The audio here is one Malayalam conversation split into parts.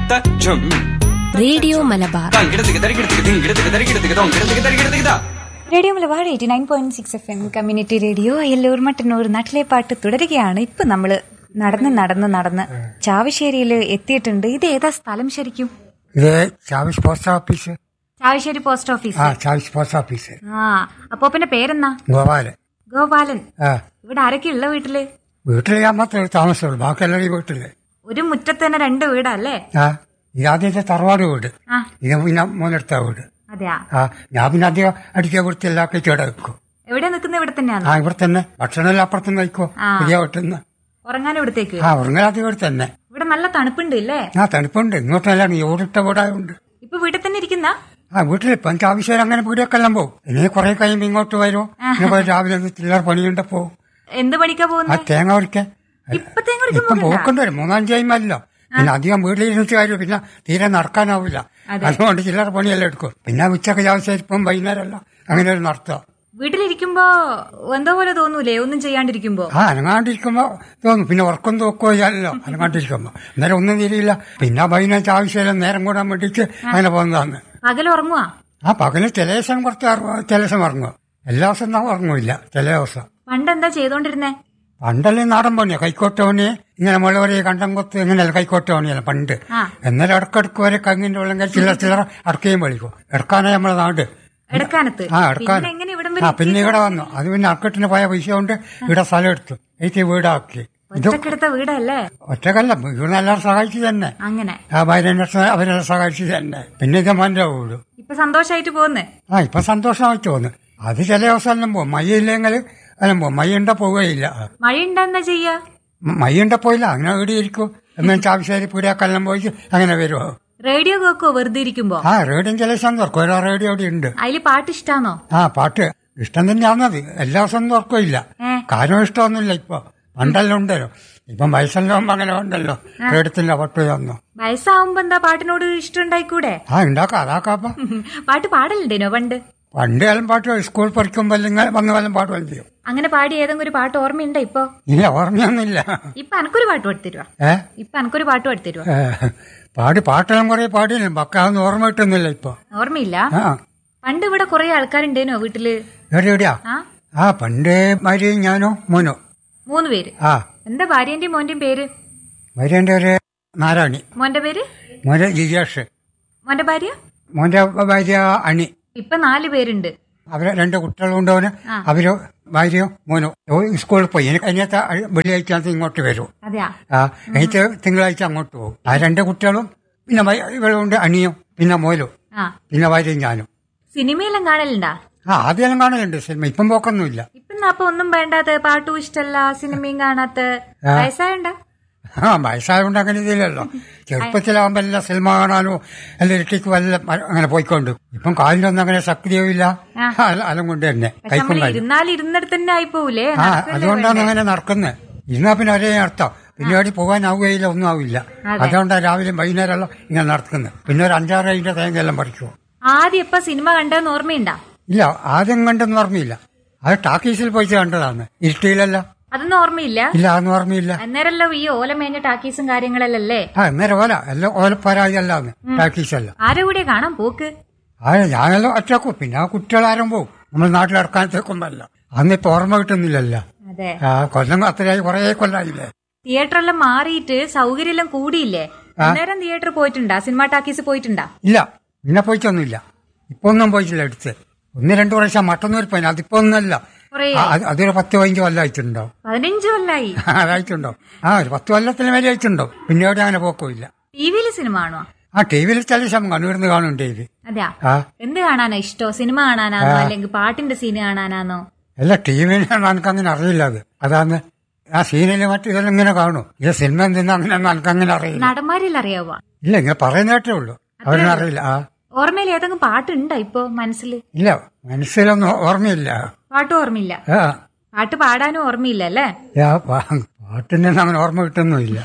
ഝും റേഡിയോ മലബാർ തങ്കിടത്തിക്ക് തരികിടത്തിക്ക് തിങ്കിടത്തിക്ക് തരികിടത്തിക്ക് തൊങ്കിടത്തിക്ക് തരികിടത്തിക്ക് radio Malabar eighty nine point six F M community radio Ayyallur Mattannur നാട്ടിലെ പാട്ട് തുടരുകയാണ് ഇപ്പൊ നമ്മള് നടന്ന് നടന്ന് നടന്ന് ചാവശ്ശേരിയിൽ എത്തിയിട്ടുണ്ട് ഇത് ഏതാ സ്ഥലം ശരിക്കും ഇത് Chavis post office Chavassery post office ആ ചാവിസ് പോസ്റ്റ് ഓഫീസ് ആ അപ്പോപ്പന്റെ പേരെന്നാ ഗോപാലൻ ഗോപാലൻ ആ ഇവിടെ ആരൊക്കെ ഉള്ള വീട്ടില് വീട്ടിൽ ഞാൻ മാത്രമേ താമസമുള്ളൂ ബാക്കി എല്ലാവരും വീട്ടില് ഒരു മുറ്റത്ത് തന്നെ രണ്ട് വീടാ അല്ലേ ആ ഇത് ആദ്യത്തെ തറവാട് വീട് ആ ഇത് പിന്നെ മൂന്നെടുത്ത വീട് അതെയാ ആ ഞാൻ പിന്നെ അധികം അടിക്കാൻ കൊടുത്ത് എല്ലാവർക്കും ഇവിടെ വെക്കും എവിടെ നിൽക്കുന്ന ഇവിടെ തന്നെയാണോ ആ ഇവിടെ തന്നെ ഭക്ഷണം എല്ലാം അപ്പുറത്തുനിന്ന് കഴിക്കോ ആ. പുതിയ വീട്ടിൽ നിന്ന് ഉറങ്ങാൻ ഇവിടത്തേക്ക് ആ ഉറങ്ങലാദ്യം ഇവിടെ തന്നെ ഇവിടെ നല്ല തണുപ്പുണ്ട് അല്ലേ ആ തണുപ്പുണ്ട് ഇങ്ങോട്ടെല്ലാം ഈ ഓടിട്ട വീടായുണ്ട് ഇപ്പൊ വീട്ടിൽ തന്നെ ഇരിക്കുന്ന ആ വീട്ടിൽ ഇപ്പം എനിക്ക് ആവശ്യം അങ്ങനെ വീടൊക്കെ എല്ലാം പോകും ഇനി കുറെ കഴിയുമ്പോൾ ഇങ്ങോട്ട് വരും പിന്നെ പോയി രാവിലെ ഒന്ന് ചില്ലറ പണിയുണ്ട് പോകും എന്ത് പണിക്കാ ആ പോകുന്നത് തേങ്ങ ഉരിക്കാൻ ഇപ്പൊ തേങ്ങ ഉരിക്കാൻ ഇപ്പം പോകുന്നുണ്ടാ? പോക്കണ്ട വരും മൂന്നാം ചെയ്യുമല്ലോ പിന്നെ അധികം വീട്ടിലിരുന്നിട്ട് കാര്യം പിന്നെ തീരെ നടക്കാനാവില്ല അതുകൊണ്ട് ചില്ലറ പണിയെല്ലാം എടുക്കും പിന്നെ ഉച്ചക്ക് ആവശ്യം ഇപ്പം വൈകുന്നേരമല്ല അങ്ങനെ ഒരു നടത്തുക വീട്ടിലിരിക്കുമ്പോ എന്തോ പോലെ തോന്നൂലേ ഒന്നും ചെയ്യാണ്ടിരിക്കുമ്പോ ആ അനങ്ങാണ്ടിരിക്കുമ്പോ തോന്നും പിന്നെ ഉറക്കം തോക്കോ ചെയ്യാനല്ലോ അനങ്ങാണ്ടിരിക്കുമ്പോ അന്നേരം ഒന്നും തിരിയില്ല പിന്നെ വൈകുന്നേരത്തെ ആവശ്യമില്ല നേരം കൂടാൻ വേണ്ടിയിട്ട് അങ്ങനെ പോകുന്നതാണ് പകൽ ഉറങ്ങുവാ ആ പകല് ചില ദിവസം കുറച്ച് ഉറങ്ങും, ചില ദിവസം ഉറങ്ങും എല്ലാ ദിവസം ഒന്നും ഉറങ്ങൂല്ല ചില ദിവസം പണ്ട് എന്താ ചെയ്തോണ്ടിരുന്നേ പണ്ടല്ലേ നാടൻ പണിയാ കൈക്കോട്ടോണി ഇങ്ങനെ മുളവരെ കണ്ടം കൊത്ത് ഇങ്ങനെയല്ല കൈക്കോട്ടോണിയല്ല പണ്ട് ആ. എന്നാലും ഇടക്കിടക്ക് വരെ കങ്ങിന്റെ ഉള്ളിൽ ചില്ലറ ചില്ലറ ഇടക്കുകയും വിളിക്കും ഇടക്കാനാ നമ്മളെ നാട് എടക്കാനത്ത് ആ ഇടക്കാൻ പിന്നെ എങ്ങനെ ഇവിടം ആ വരെ പിന്നെ ഇവിടെ വന്നു അത് പിന്നെ അർക്കട്ടിന് പോയ പൈസ കൊണ്ട് ഇവിടെ സ്ഥലം എടുത്തു എനിക്ക് വീടാക്കി ഇത് ഒറ്റക്കെടുത്ത വീടല്ലേ ഒറ്റക്കല്ല ഇവിടെ എല്ലാവരും സഹായിച്ചു തന്നെ അങ്ങനെ ആ ഭാര്യ അവരെല്ലാം സഹായിച്ചു തന്നെ പിന്നെ ഇത് മന്റെ വീട് ഇപ്പൊ സന്തോഷായിട്ട് പോകുന്നേ ആ ഇപ്പൊ സന്തോഷമായി തോന്നുന്നു അത് ചില ദിവസം എല്ലാം പോകും മയ്യില്ലെങ്കിൽ എല്ലാം പോകും മയ്യുണ്ട പോവുകയില്ല മഴയുണ്ടെന്നാ ചെയ്യാ മയ്യുണ്ട പോയില്ല അങ്ങനെ ഇവിടെ ഇരിക്കും എന്നു ചാവശ്ശേരി പൂരാക്കെല്ലാം പോയി അങ്ങനെ വരുമോ റേഡിയോ കേക്കോ വെറുതെ ഇരിക്കുമ്പോ ആ റേഡിയോ ചില ദിവസം തുറക്കും ഓരോ റേഡിയോ ഇവിടെ ഉണ്ട് അതില് പാട്ട് ഇഷ്ടാന്നോ ആ പാട്ട് ഇഷ്ടം തന്നെയാണത് എല്ലാ ദിവസവും തുറക്കില്ല ഏ കാര്യം ഇഷ്ടമൊന്നുമില്ല ഇപ്പൊ പണ്ടെല്ലാം ഉണ്ടല്ലോ ഇപ്പം വയസ്സെല്ലാം അങ്ങനെ ഉണ്ടല്ലോ റേഡത്തിന്റെ പാട്ട് തന്നു വയസ്സാവുമ്പോ എന്താ പാട്ടിനോട് ഇഷ്ടം ഉണ്ടായിക്കൂടെ ആ ഉണ്ടാക്കാം അതാക്കാപ്പ പാട്ട് പാടലുണ്ടേനോ പണ്ട് പണ്ട് കാലം പാട്ട് സ്കൂൾ പഠിക്കുമ്പോൾ അല്ലെങ്കിൽ വന്ന കാലം പാടുകയും ചെയ്യും അങ്ങനെ പാടി ഏതെങ്കിലും ഒരു പാട്ട് ഓർമ്മയുണ്ടോ ഇപ്പൊ ഇല്ല ഓർമ്മയൊന്നുമില്ല ഇപ്പൊ എനക്കൊരു പാട്ട് പാടിത്തരുവാ ഏ ഇപ്പൊ എനക്കൊരു പാട്ട് പാടിത്തരുവാ ഏ, പാടി പാട്ടെല്ലാം കുറെ പാടിയില്ല പക്കാതൊന്നും ഓർമ്മ കിട്ടുന്നില്ല ഇപ്പൊ ഓർമ്മയില്ല ആ പണ്ട് ഇവിടെ കുറെ ആൾക്കാരുണ്ടേനോ വീട്ടില് എവിടെ എവിടെയാ ആ ആ പണ്ട് ഭാര്യ ഞാനോ മോനോ മൂന്ന് പേര് ആ എന്താ ഭാര്യന്റെയും മോന്റെയും പേര് ഭാര്യന്റെ ഒരു നാരായണി മോന്റെ പേര് മോന്റെ ജിജേഷ് മോന്റെ ഭാര്യ മോന്റെ ഭാര്യ അണി ഇപ്പൊ നാല് പേരുണ്ട് അവരെ രണ്ട് കുട്ടികളുണ്ട് അവന് അവര് ഭാര്യയോ മോനോ ഓ, സ്കൂളിൽ പോയി എനിക്ക് അതിനകത്ത് വെള്ളിയാഴ്ച ആകുമ്പോൾ ഇങ്ങോട്ട് വരും അതെയാ ആ എനിക്ക് തിങ്കളാഴ്ച അങ്ങോട്ട് പോകും ആ രണ്ട് കുട്ടികളും പിന്നെ വൈ- ഇവളുണ്ട് അണിയും പിന്നെ മോലും ആ പിന്നെ ഭാര്യയും ഞാനും സിനിമയെല്ലാം കാണലുണ്ടാ ആ ആദ്യം കാണലുണ്ട് സിനിമ ഇപ്പം പോക്കൊന്നുമില്ല ഇപ്പൊ അപ്പൊ ഒന്നും വേണ്ടാത്ത പാട്ടും ഇഷ്ടല്ല സിനിമയും കാണാത്ത വയസ്സായണ്ട ആ വയസ്സായതുകൊണ്ട് അങ്ങനെ ഇതില്ലല്ലോ ചെറുപ്പത്തിലാവുമ്പോ എല്ലാം സിനിമ കാണാനോ എല്ലാം ഇരട്ടിക്ക് വല്ല അങ്ങനെ പോയിക്കൊണ്ട് ഇപ്പം കാലിനൊന്നും അങ്ങനെ ശക്തിയും ഇല്ല അലം കൊണ്ട് തന്നെ പക്ഷെ കൈക്കും നമ്മൾ കാലും ഇരുന്നാൽ ഇരുന്നിടത്ത് തന്നെ ആയിപ്പോവില്ലേ ആ അതുകൊണ്ടാണ് അങ്ങനെ നടക്കുന്നത് ഇരുന്നാ പിന്നെ ഒരേ അർത്ഥം പിന്നീട് പോകാനാവുകയില്ല ഒന്നും ആവില്ല അതുകൊണ്ടാണ് രാവിലെ വൈകുന്നേരമെല്ലാം ഇങ്ങനെ നടക്കുന്നത് പിന്നെ ഒരു അഞ്ചാറ് അതിന്റെ തേങ്ങയെല്ലാം പറിക്കുമോ ആദ്യം ഇപ്പൊ സിനിമ കണ്ടെന്ന് ഓർമ്മയുണ്ടാ ഇല്ല ആദ്യം കണ്ടെന്ന് ഓർമ്മയില്ല അത് ടാക്കീസിൽ പോയിട്ട് കണ്ടതാണ് ഇരുട്ടിയിലല്ല അതൊന്നും ഓർമ്മയില്ല ഇല്ല അതൊന്നും ഓർമ്മയില്ല അന്നേരല്ലോ ഈ ഓല മേഞ്ഞ ടാക്കീസും കാര്യങ്ങളല്ലേ ആ അന്നേരം ഓല എല്ലാം ഓലപ്പരാതി അല്ലാന്ന് ടാക്കീസ് അല്ല ആരെ കൂടെ കാണാൻ പോക്ക് ആ ഞാനെല്ലാം ഒറ്റക്കും പിന്നെ ആ കുട്ടികളാരും പോവും നമ്മൾ നാട്ടിലിറക്കാനത്തേക്കുമ്പല്ല അന്നിപ്പോ ഓർമ്മ കിട്ടുന്നില്ലല്ലോ അതെ ആ കൊല്ലം അത്രയായി കുറേ കൊല്ലായില്ലേ തിയേറ്ററെല്ലാം മാറിയിട്ട് സൗകര്യമെല്ലാം കൂടിയില്ലേ അന്നേരം തിയേറ്റർ പോയിട്ടുണ്ടാ സിനിമ ടാക്കീസ് പോയിട്ടുണ്ടാ ഇല്ല പിന്നെ പോയിട്ടൊന്നുമില്ല ഇപ്പൊ ഒന്നും പോയിട്ടില്ല അടുത്ത് ഒന്ന് രണ്ടു പ്രാവശ്യം മട്ടന്നൂർ പോയി അതിപ്പോ ഒന്നല്ല കുറേ ആ, അത് അതൊരു പത്ത് പതിനഞ്ച് കൊല്ലം അയച്ചിട്ടുണ്ടാവും പതിനഞ്ച് കൊല്ലായി അതായിട്ടുണ്ടാവും ആ ഒരു പത്ത് കൊല്ലത്തിന് മേലെ അയച്ചിട്ടുണ്ടാവും പിന്നീട് അങ്ങനെ പോക്കില്ല ടി വിയില് സിനിമ കാണുവാ ആ ടി വിയിൽ ചില സമയം കണ്ണൂർന്ന് കാണും ടി വി അതെയാ ആ എന്ത് കാണാനാ ഇഷ്ടോ സിനിമ കാണാനാണോ അല്ലെങ്കിൽ പാട്ടിന്റെ സീന് കാണാനാണോ അല്ല ടി വിയിൽ എനിക്കങ്ങനെ അറിയില്ല അത് അതാണ് ആ സീനിൽ മറ്റു ഇതെല്ലാം ഇങ്ങനെ കാണും ഇത് സിനിമ എന്തെന്ന് അങ്ങനെ എനിക്കങ്ങനെ അറിയില്ല നടന്മാരിൽ അറിയാവോ ഇല്ല ഇങ്ങനെ പറയുന്നേട്ടേ ഉള്ളൂ അവരൊന്നും അറിയില്ല ആ ഓർമ്മയിൽ ഏതെങ്കിലും പാട്ടുണ്ടോ ഇപ്പൊ മനസ്സിൽ ഇല്ല മനസ്സിലൊന്നും ഓർമ്മയില്ല പാട്ടും ഓർമ്മയില്ല ആ പാട്ട് പാടാനും ഓർമ്മയില്ല അല്ലേ ആ, പാ- പാട്ടിന്റെ ഒന്നും അങ്ങനെ ഓർമ്മ കിട്ടുന്നുമില്ല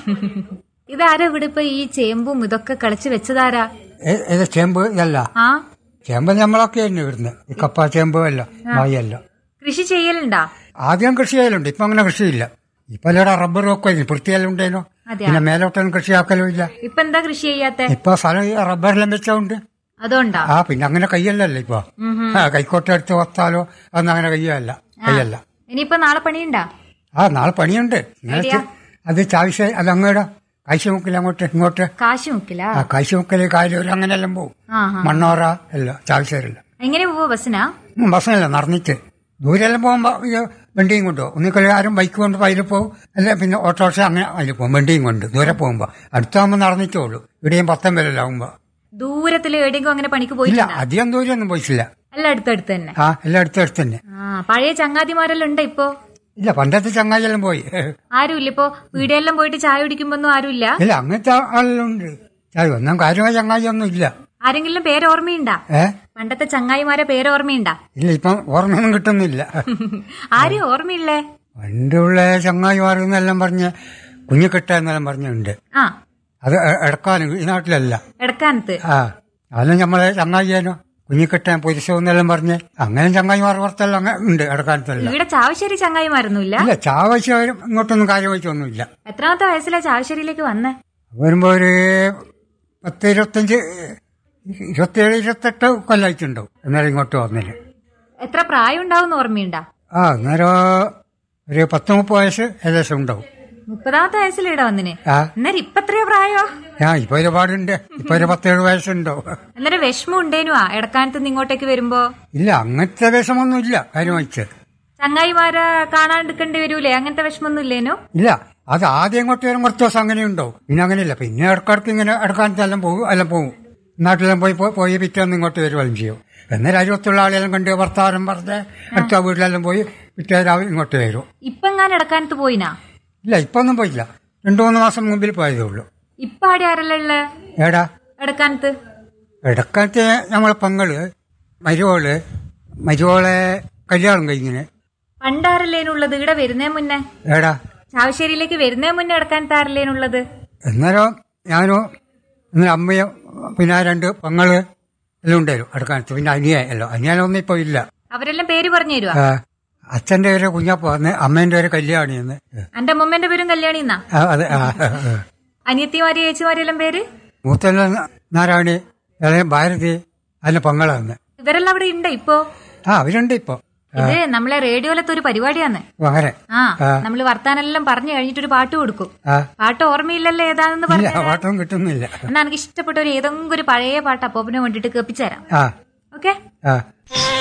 ഇതാരാ ഇവിടെ ഇപ്പൊ ഈ ചേമ്പും ഇതൊക്കെ കളിച്ച് വെച്ചതാരാ ഏ- ഏത് ചേമ്പ് ഇതല്ല ആ ചേമ്പ് നമ്മളൊക്കെ തന്നെ ഇവിടുന്ന് ഈ കപ്പ ചേമ്പ് അല്ല വായല്ല കൃഷി ചെയ്യലുണ്ടാ ആദ്യം കൃഷി ചെയ്യലുണ്ട് ഇപ്പൊ അങ്ങനെ കൃഷിയില്ല ഇപ്പൊ എല്ലാടെ റബ്ബറും ഒക്കെ വൃത്തിയെല്ലാം ഉണ്ടേനോ അതെയാ? പിന്നെ മേലോട്ടൊന്നും കൃഷിയാക്കലും ഇല്ല ഇപ്പൊ എന്താ കൃഷി ചെയ്യാത്ത ഇപ്പൊ സ്ഥലം ഈ റബ്ബറെല്ലാം വെച്ചോണ്ട് അതുകൊണ്ടാ ആ പിന്നെ അങ്ങനെ കയ്യല്ലല്ലോ ഇപ്പൊ ആ കൈക്കോട്ട് എടുത്ത് വത്താലോ അതൊന്നും അങ്ങനെ കയ്യല്ല കയ്യല്ല ഇനിയിപ്പൊ നാളെ പണിയുണ്ടാ ആ നാളെ പണിയുണ്ട് ഇങ്ങനെ ചെ- അത് ചാവശ്യ അത് അങ്ങോട്ട് കാഴ്ചമുക്കിൽ അങ്ങോട്ട് ഇങ്ങോട്ട് കാശ് മുക്കില്ല ആ കാഴ്ചമുക്കല് കായലൂർ അങ്ങനെല്ലാം പോവും ആ മണ്ണോറ എല്ലാം ചാവശ്യരില്ല എങ്ങനെ പോവോ ബസ്സിനാ ബസ്സിനല്ല നടന്നിട്ട് ദൂരെല്ലാം പോകുമ്പോ ഇത് വണ്ടിയും കൊണ്ടോ ഒന്നിക്കൽ ആരും ബൈക്ക് കൊണ്ട് അതിൽ പോകും അല്ല പിന്നെ ഓട്ടോറിക്ഷ അങ്ങനെ അതിൽ പോകും വണ്ടിയും കൊണ്ട് ദൂരെ പോകുമ്പോ അടുത്താകുമ്പോ നടന്നിട്ടേ ഉള്ളൂ ഇവിടെയും പത്തം ആകുമ്പോ ദൂരത്തില് എവിടെയെങ്കിലും അങ്ങനെ പണിക്ക് ഇല്ല പോയിട്ടില്ല അധികം ദൂരമൊന്നും പോയിട്ടില്ല എല്ലാം അടുത്തടുത്ത് തന്നെ ആ എല്ലാം അടുത്ത് അടുത്ത് തന്നെ ആ പഴയ ചങ്ങാതിമാരെല്ലാം ഉണ്ട് ഇപ്പൊ ഇല്ല പണ്ടത്തെ ചങ്ങായിയെല്ലാം പോയി ആരുമില്ല ഇപ്പൊ വീടെല്ലാം പോയിട്ട് ചായ കുടിക്കുമ്പൊന്നും ആരുമില്ല ഇല്ല അങ്ങനത്തെ ആളെല്ലാം ഉണ്ട് ചായ ഒന്നും കാര്യമായ ചങ്ങായി ഒന്നും ഇല്ല ആരെങ്കിലും പേര് ഓർമ്മയുണ്ടാ ഏ പണ്ടത്തെ ചങ്ങായിമാരെ പേര് ഓർമ്മയുണ്ടാ ഇല്ല ഇപ്പം ഓർമ്മയൊന്നും കിട്ടുന്നില്ല ആരും ഓർമ്മയില്ലേ പണ്ടുള്ള ചങ്ങായിമാർ എന്നെല്ലാം പറഞ്ഞ് കുഞ്ഞിക്കിട്ട എന്നെല്ലാം പറഞ്ഞുണ്ട് ആ അത് എ- എടക്കാനും ഈ നാട്ടിലല്ല എടക്കാനത്ത് ആ അതെല്ലാം നമ്മളെ ചങ്ങായിയാനോ കുഞ്ഞിക്കിട്ടാൻ പുരുഷോ എന്നെല്ലാം പറഞ്ഞ് അങ്ങനെ ചങ്ങായിമാർ പുറത്തെല്ലാം അങ്ങനെ ഉണ്ട് എടക്കാനത്തല്ല ഇവിടെ ചാവശ്ശേരി ചങ്ങായിമാരൊന്നുമില്ല ഇല്ല ചാവശ്യം ഇങ്ങോട്ടൊന്നും കാര്യമായിട്ടൊന്നുമില്ല എത്രാമത്തെ വയസ്സിലാ ചാവശ്ശേരിയിലേക്ക് വന്നേ വരുമ്പോ ഒരു പത്ത് ഇരുപത്തഞ്ച് ഇരുപത്തിയേഴ് ഇരുപത്തെട്ട് കൊല്ലായിട്ടുണ്ടാവും എന്നാലും ഇങ്ങോട്ട് വന്നില്ല എത്ര പ്രായം ഉണ്ടാവും ഓർമ്മയുണ്ടാ ആ അന്നേരം ഒരു പത്ത് മുപ്പത് വയസ്സ് ഏകദേശം ഉണ്ടാവും മുപ്പതാമത്തെ വയസ്സിൽ ഇവിടെ വന്നിന് ആ അന്നേരം ഇപ്പൊ എത്രയോ പ്രായോ ആ ഇപ്പൊ ഒരുപാടുണ്ട് ഇപ്പൊ ഒരു പത്തേഴ് വയസ്സുണ്ടാവും അന്നേരം വിഷമം ഉണ്ടേനു ആ എടക്കാനത്ത് നിന്ന് ഇങ്ങോട്ടേക്ക് വരുമ്പോ ഇല്ല അങ്ങനത്തെ വിഷമൊന്നും ഇല്ല കാര്യമായിട്ട് ചങ്ങായിമാരെ കാണാണ്ടിരിക്കേണ്ടി വരൂലേ അങ്ങനത്തെ വിഷമൊന്നും ഇല്ലേനു ഇല്ല അത് ആദ്യം ഇങ്ങോട്ട് വരും കുറച്ച് ദിവസം അങ്ങനെ ഉണ്ടാവും പിന്നെ അങ്ങനെയില്ല പിന്നെ ഇടക്കിടക്ക് ഇങ്ങനെ ഇടക്കാലത്തെല്ലാം പോകും എല്ലാം പോകും നാട്ടിലെല്ലാം പോയി പോ- പോയി പിറ്റേന്ന് ഇങ്ങോട്ട് വരുവെല്ലാം ചെയ്യും എന്നാൽ അരുപത്തുള്ള ആളെല്ലാം കണ്ട് വർത്താനം പറഞ്ഞ് അടുത്ത വീട്ടിലെല്ലാം പോയി പിറ്റേ രാവിലെ ഇങ്ങോട്ട് വരും ഇപ്പൊ എങ്ങാനും എടക്കാനത്ത് പോയിനാ ഇല്ല ഇപ്പൊ ഒന്നും പോയില്ല രണ്ടു മൂന്ന് മാസം മുമ്പിൽ പോയതേ ഉള്ളൂ ഇപ്പൊ ആടെ ആരല്ലേ ഉള്ളേ ഏടാ എടക്കാനത്ത് ഇടക്കാലത്തെ നമ്മളെ പെങ്ങള് മരുവോള് മരുവോളെ കല്യാണം കഴിഞ്ഞിന് പണ്ടാരല്ലേനുള്ളത് ഇവിടെ വരുന്നേ മുന്നേ ഏടാ ചാവശ്ശേരിയിലേക്ക് വരുന്നേ മുന്നേ എടക്കാനത്ത് ആരല്ലേനുള്ളത് അന്നേരം ഞാനും ഇന്നലെ അമ്മയും പിന്നെ ആ രണ്ട് പെങ്ങള് എല്ലാം ഉണ്ടായിരുന്നു അടുക്കാലത്ത് പിന്നെ അനിയ എല്ലാം അനിയാനൊന്നും ഇപ്പൊ ഇല്ല അവരെല്ലാം പേര് പറഞ്ഞു തരുവാ ആ, അച്ഛന്റെ ഒരു കുഞ്ഞപ്പ വന്ന് അമ്മേന്റെ ഒരു കല്യാണി എന്ന് എന്റെ അമ്മമ്മേന്റെ പേരും കല്യാണി എന്നാ ആ, അതെ ആ, ആ, ആ. അനിയത്തിമാരി ചേച്ചിമാരെല്ലാം പേര് മൂത്തല്ല നാരായണി ഇളയ ഭാരതി അതിന്റെ പെങ്ങളാന്ന് ഇവരെല്ലാം അവിടെ ഉണ്ട് ഇപ്പോ ആ അവരുണ്ട് ഇപ്പൊ ഇത് നമ്മളെ റേഡിയോയിലത്തെ ഒരു പരിപാടിയാന്ന് ഓ, അങ്ങനെ ആ ആ. നമ്മള് വർത്താനെല്ലാം പറഞ്ഞു കഴിഞ്ഞിട്ടൊരു പാട്ട് കൊടുക്കും ആ പാട്ട് ഓർമ്മയില്ലല്ലോ ഏതാണെന്ന് ഇല്ല പറഞ്ഞു പാട്ടൊന്നും കിട്ടുന്നില്ല എന്നാ എനിക്ക് ഇഷ്ടപ്പെട്ട ഒരു ഏതെങ്കിലും ഒരു പഴയ പാട്ട് അപ്പോപ്പിനെ വേണ്ടിട്ട് കേൾപ്പിച്ചു തരാം ആ ഓക്കെ ആ